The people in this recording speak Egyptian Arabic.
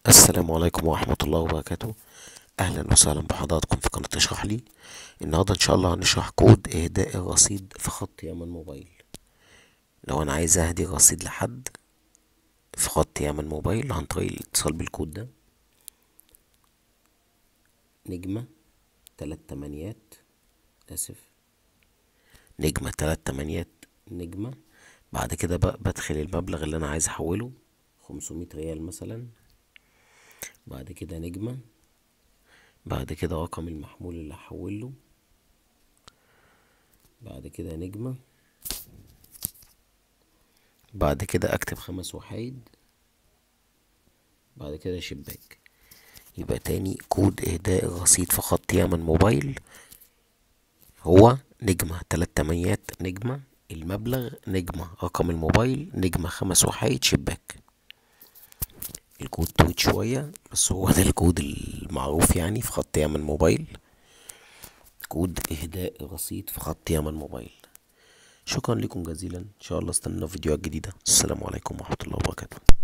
السلام عليكم ورحمة الله وبركاته أهلا وسهلا بحضراتكم في قناة اشرح لي النهاردة إن شاء الله هنشرح كود إهداء الرصيد في خط يمن موبايل لو أنا عايز أهدي الرصيد لحد في خط يمن موبايل عن طريق الاتصال بالكود ده نجمة تلات تمانيات آسف نجمة تلات تمانيات نجمة بعد كده بقى بدخل المبلغ اللي أنا عايز أحوله خمسمية ريال مثلا بعد كده نجمة بعد كده رقم المحمول اللي هحوله بعد كده نجمة بعد كده اكتب خمس وحيد بعد كده شباك يبقى تاني كود اهداء الرصيد في خط يمن موبايل هو نجمة تلات تمانيات نجمة المبلغ نجمة رقم الموبايل نجمة خمس وحيد شباك الكود طويل شوية بس هو ده الكود المعروف يعني في خط يمن موبايل كود إهداء رصيد في خط يمن موبايل شكرا لكم جزيلا إن شاء الله استنى فيديوهات جديدة السلام عليكم ورحمة الله وبركاته